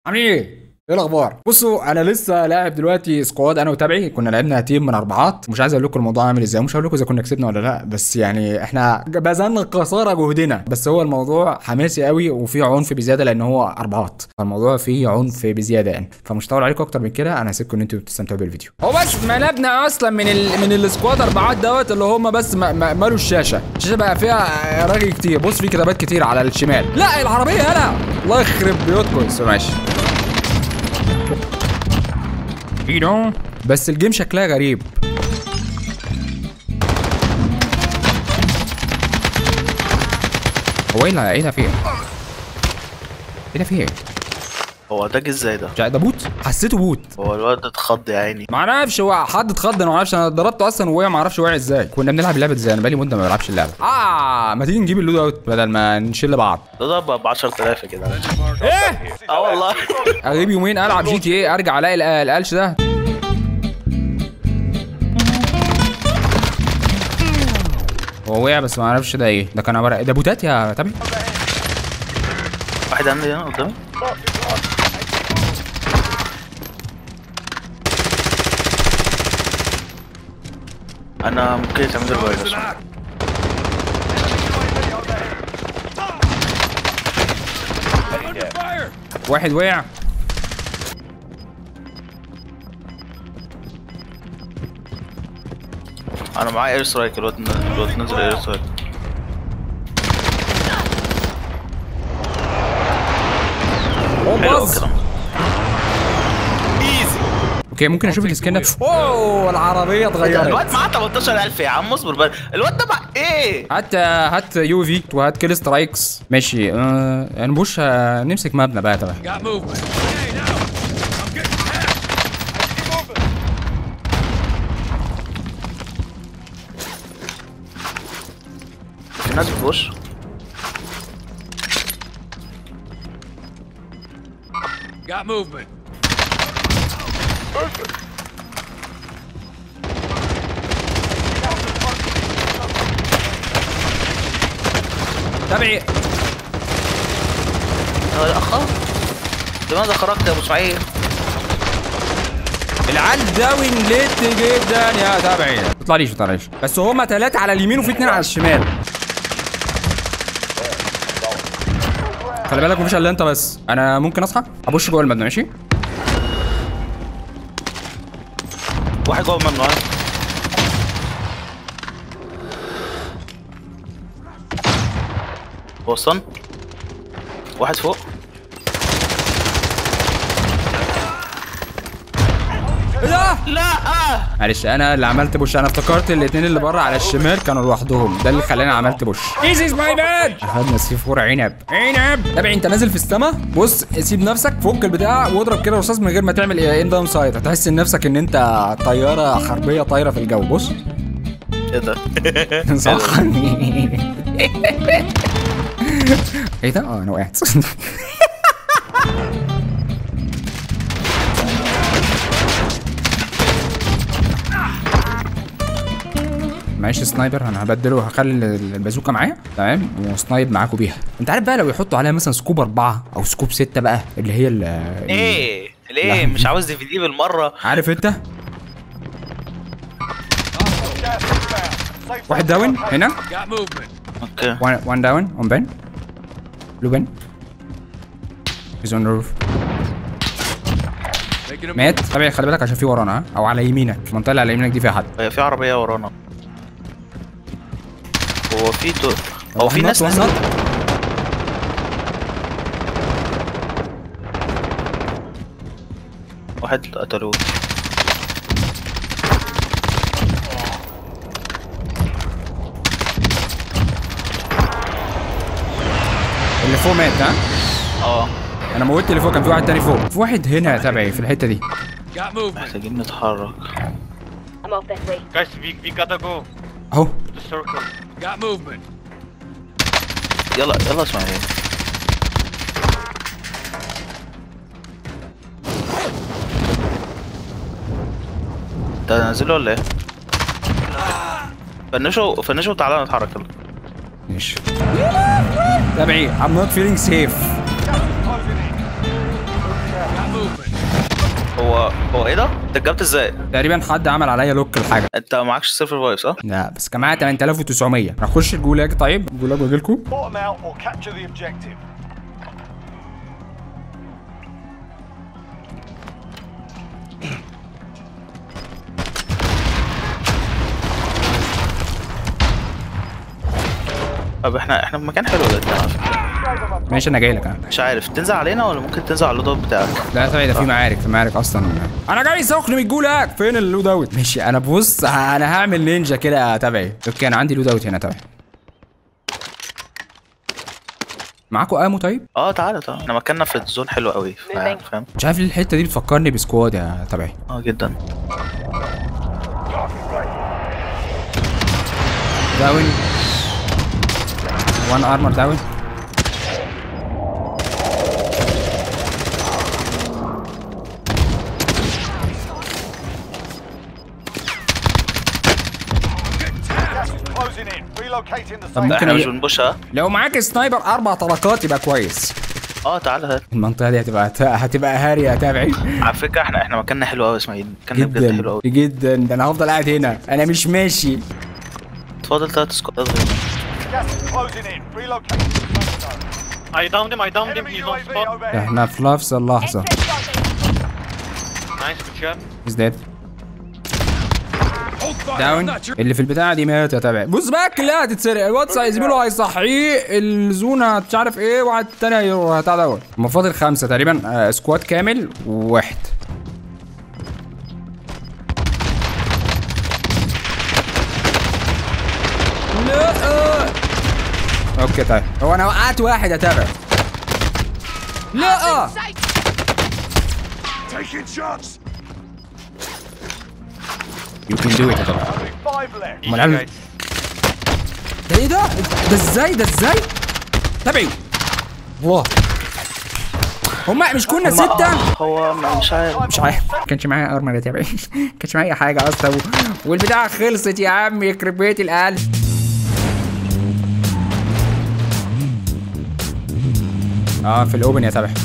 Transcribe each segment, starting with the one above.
عاملين ايه؟ ايه الاخبار؟ بصوا انا لسه لاعب دلوقتي سكواد انا وتابعي كنا لعبنا تيم من اربعات مش عايز اقول لكم الموضوع عامل ازاي مش هقول لكم اذا كنا كسبنا ولا لا بس يعني احنا بذلنا قصارى جهدنا بس هو الموضوع حماسي قوي وفيه عنف بزياده لان هو اربعات فالموضوع فيه عنف بزياده يعني فمش هطول عليكم اكتر من كده انا هسيبكم ان انتوا تستمتعوا بالفيديو هو بس ملابنا اصلا من ال... من السكواد اربعات دوت اللي هم بس ما- ما- مالوا الشاشه الشاشه بقى فيها راجل كتير بص في كتابات كتير على الشمال لا العربيه هنا الله يخرب بيوتكم بس ماشي ايه ده؟ بس الجيم شكلها غريب هو ايه اللي- ايه ده فيه؟ ايه ده فيه؟ هو ده جه ازاي ده؟ مش عارف، ده بوت؟ حسيته بوت هو الواد اتخض يا عيني ما اعرفش هو حد اتخض انا ما اعرفش انا ضربته اصلا ووقع ما اعرفش وقع ازاي كنا بنلعب اللعبه ازاي انا بقالي مده ما بلعبش اللعبه اه ما تيجي نجيب اللود اوت بدل ما نشيل بعض ده ضرب ب 10000 يا جدعان ايه اه والله اغيب يومين العب جي تي ايه ارجع الاقي ال- القلش ده هو وقع بس ما اعرفش ده ايه ده كان عباره ده بوتات يا تابي واحد عندي هنا قدامي انا ممكن تعمل الفيروس واحد وقع انا معايا اير سترايك الواد ن- الواد نزل اير سترايك حلو بص كده ايزي اوكي ممكن اشوف السكين ده اوه العربيه اتغيرت الواد معاه 18000 يا عم اصبر بقى الواد ده مع ايه؟ هات هات يو في وهات كيل سترايكس ماشي آه يعني بوش آه، نمسك مبنى بقى تبع Got movement. Hey, now. I'm getting attacked. في ناس بتبوش Got movement. تابعي اه يا اخ لماذا خرجت يا ابو سعيد؟ العيال داون ليت جدا يا تابعي ما تطلعليش ما تطلعليش بس هما ثلاثة على اليمين وفي اتنين على الشمال خلي بالك مفيش الا انت بس انا ممكن اصحى ابش جوه المبنى ماشي واحد جوه منه ها وصل واحد فوق ايه ده لا آه. معلش انا اللي عملت بوش انا افتكرت الاتنين اللي بره على الشمال كانوا لوحدهم ده اللي خلاني عملت بوش ايزي ماي باد اخدنا سي فور عنب عنب تابع انت نازل في السما بص سيب نفسك فك البتاع واضرب كده رصاص من غير ما تعمل ان داون سايد هتحس ان نفسك ان انت طياره حربيه طايره في الجو بص ايه ده؟ صح ايه ده اه انا وقعت معيش سنايبر انا هبدله هخلي البازوكا معايا تمام وسنايب معاكوا بيها انت عارف بقى لو يحطوا عليها مثلا سكوب أربعة او سكوب ستة بقى اللي هي ال ايه ليه مش عاوز دي في دي بالمره عارف انت واحد داون هنا Got movement. اوكي One, one down on Ben. Blue Ben. He's on the roof. Making a مات طبيعي خلي بالك عشان في ورانا ها او على يمينك المنطقه اللي على يمينك دي فيها حد هي في عربيه ورانا هو في تو... هو في واحد ناس نط، واحد نزلت نط. واحد قتلوه اللي فوق مات ها اه انا موتت اللي فوق كان في واحد تاني فوق في واحد هنا تبعي في الحته دي Got movement. محتاجين نتحرك I'm off that way. Guys, we, we gotta go اهو to the circle. Got movement. يلا يلا اسمع ايه انت نازله ولا ايه؟ فنشوا فنشوا تعالى نتحرك يلا ماشي تابعي I'm not feeling safe movement. هو هو ايه ده؟ انت جبت ازاي؟ تقريبا حد عمل عليا لوك الحاجه انت معكش صفر فايف صح؟ لا بس كان معايا 8900 نخش الجولاج طيب الجولاج واجي لكم Bottom out or capture the objective. طب احنا احنا في مكان حلو جدا على فكرة. ماشي انا جاي لك انا مش عارف تنزل علينا ولا ممكن تنزل على اللودوت بتاعك؟ لا طبعا ده في معارك في معارك اصلا انا جاي سخن من الجولاج فين اللود اوت ماشي انا بص انا هعمل نينجا كده تبعي اوكي انا عندي لود اوت هنا تبعي معاكوا امو طيب اه تعالى تعالى احنا مكاننا في الزون حلو قوي فاهم فاهم؟ مش عارف ليه الحته دي بتفكرني بسكواد يا تبعي اه جدا داون وان ارمر داون Gas is closing in. Relocating the طب safe. ممكن احنا مش أجي... بنبوش ها؟ لو معاك سنايبر اربع طلقات يبقى كويس اه تعالى هات المنطقه دي هتبقى هتبقى هاريه يا تابعي على فكرة احنا احنا مكاننا حلو قوي اسماعيل مكاننا بجد حلو جدا قوي جدا ده انا هفضل قاعد هنا انا مش ماشي اتفضل تلات سكوادات غير Gas is closing in. Relocating the safe zone. I downed him, I downed him, Enemy he's on UAV spot. overhead. احنا في نفس اللحظه Nice, good job. از ديد Hold fire, I'm داون not sure. اللي في البتاعه دي مات يا تابع بص بقى كلها هتتسرق الواتس زميله هيصحيه الزونه مش عارف ايه واحد تاني هيروح بتاع دوت هما فاضل خمسه تقريبا آه سكواد كامل وواحد لا اوكي طيب هو انا وقعت واحد يا تابع لا Taking shots. يو كان دو ات يا تابع Only five left. امال عامل ده ايه ده؟ ده ازاي ده ازاي؟ تابعي والله هما مش كنا ستة؟ هو ما- مش عارف مش عارف ما كانش معايا ارمر يا تابعي ما كانش معايا حاجة اصلا و... والبتاعة خلصت يا عم يخرب بيت القلب اه في الاوبن يا تابعي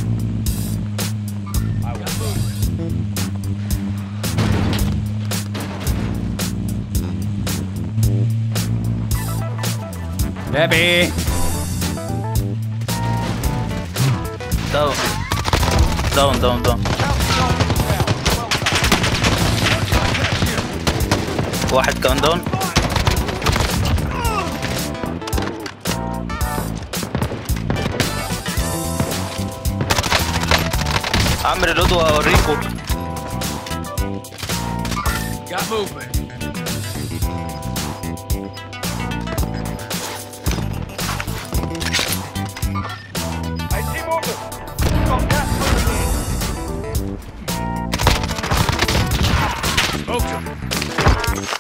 تابعي داون داون داون داون واحد كمان داون اعمل ريلود واوريكم Got movement. Hey, team order. Got gas moving in. Smoked him.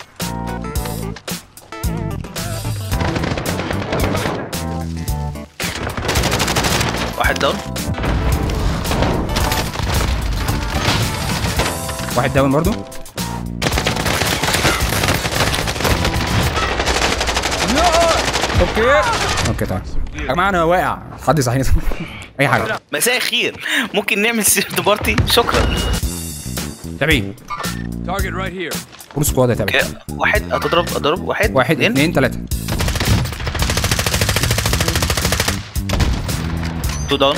واحد داون واحد داون برضو اوكي اوكي طيب يا جماعه انا واقع حد يصحيني اي حاجه مساء الخير ممكن نعمل سيرت بارتي شكرا تابعي Target right here. فول سكواد يا تابعي اوكي واحد هتضرب اضرب واحد واحد اتنين. اثنين ثلاثه تو داون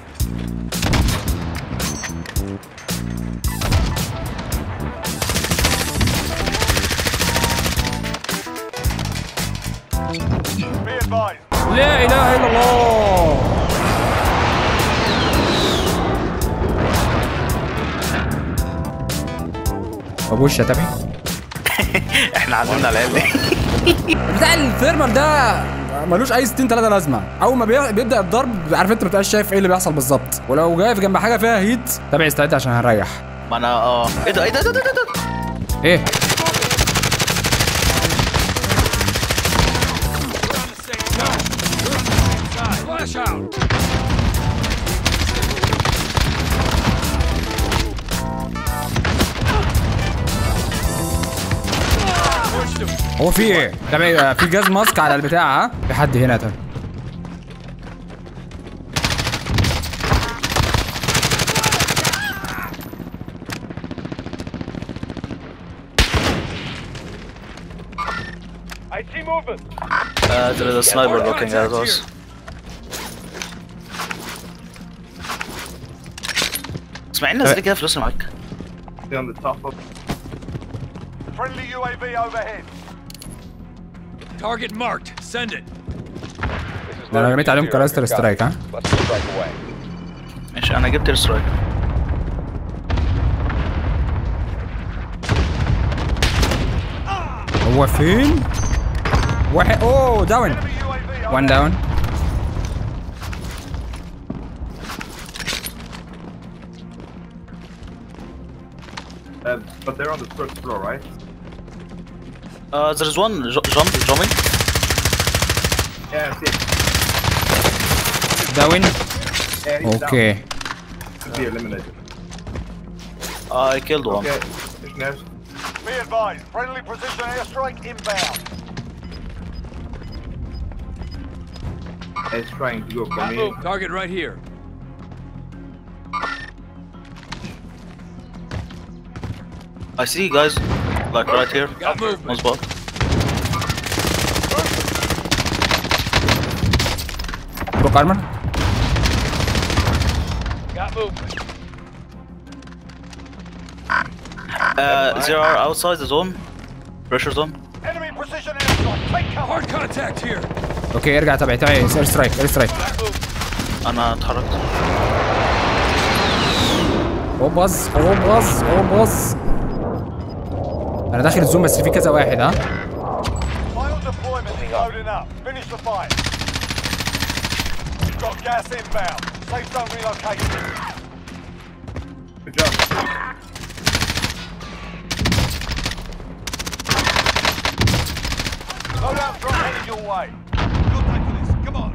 Be advised. لا اله الا الله ابوش يا تابعي احنا علمنا العيال دي بتاع الثيرمال ده ملوش اي 60 3 لازمه اول ما بي- بيبدا الضرب عارف انت ما بتبقاش شايف ايه اللي بيحصل بالظبط ولو جاي في جنب حاجه فيها هيت تابع استعد عشان هنريح ما انا اه ايه ده ايه ده ايه ده ايه ده ايه Flash out. Pushed him. هو في ايه تابع في جاز ماسك على البتاع ها في حد هنا تابع I see movement. Uh, there is a sniper looking at us. اسماعيل نزل كده فلوس معاك on the top of. Friendly UAV overhead. Target marked. Send it. ده انا رميت عليهم كلاستر سترايك ها ماشي انا جبت السترايك هو فين؟ واحد اوه داون Enemy UAV وان overhead. داون Uh, but they're on the first floor, right? uh, there is one ju- jump jumping Yeah, I see. داون Yeah, he's اوكي down. Should be eliminated. I killed one Okay, mission has. Be advised. Friendly precision airstrike inbound. He's trying to go for me. Target right here. I see you guys like right here Got one movement. spot بروك ارمر Got movement. uh, they are outside the zone pressure zone Enemy precision airstrike. Take cover. Hard contact here. اوكي ارجع تبعي تبعي اير سترايك اير سترايك انا اتحركت اوبز اوبز اوبز انا داخل الزوم بس في كذا واحد ها Final deployment is loading up. Finish the fight. You've got gas inbound. Safe zone relocated. Good job. Loadout drop headed your way. Contact with this. Come on.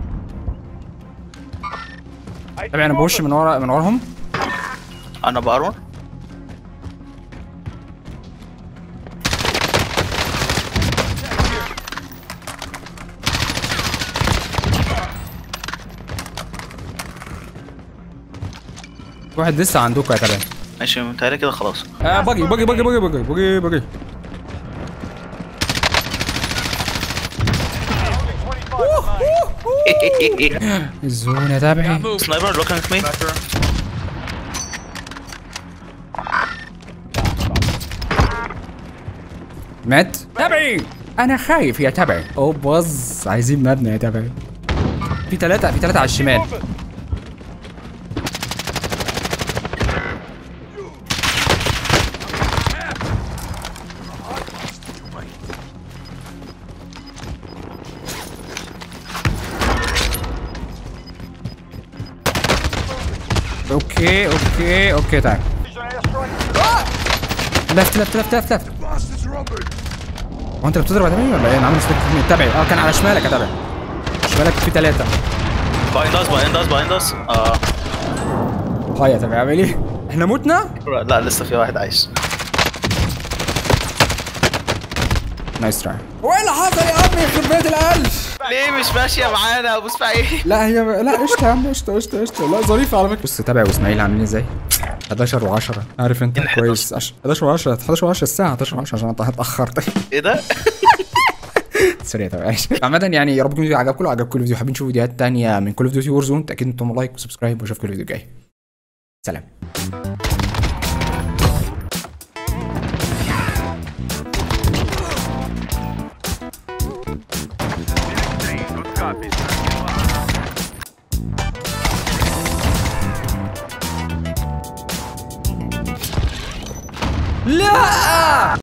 I تبعي انا بوش من ورا من وراهم انا بارمر في واحد لسه عندكم يا تبعي ماشي متهيألي كده خلاص آه باجي باجي باجي باجي باجي باجي باجي Only 25 remain. الزون يا تبعي Got movement. سنايبر looking at me مات تبعي انا خايف يا تبعي اوبز عايزين مبنى يا تبعي في ثلاثة في ثلاثة على الشمال اوكي اوكي اوكي تعال Precision airstrike. لفت لفت لفت لفت لفت Boss is rumbled. هو انت اللي بتضرب على مين ولا ايه؟ انا عامل سلكت مين؟ تبعي اه كان على شمالك يا تبعي شمالك في ثلاثة behind us behind us behind us آه هاي يا تبعي عامل ايه؟ احنا متنا؟ لا لسه في واحد عايش نايس تراي هو ايه اللي حصل يا عم يخرب بيت القلب؟ ليه مش ماشية معانا يا ابو اسماعيل لا هي لا قشطة يا عم قشطة قشطة قشطة لا ظريفة على فكرة بص تابع واسماعيل عاملين ازاي 11 و10 عارف انت إن 11. كويس عش- 11 و10 11 و10 الساعة 11 و10 عشان أنا اتأخرت ايه ده؟ سوري طبعا ماشي عامة يعني يا رب يكون الفيديو عجبكم لو عجبكم الفيديو حابين تشوفوا فيديوهات تانية من كل اوف ديوتي وور زون تأكيد انتم لايك وسبسكرايب واشوفكم الفيديو الجاي سلام Good copy. لا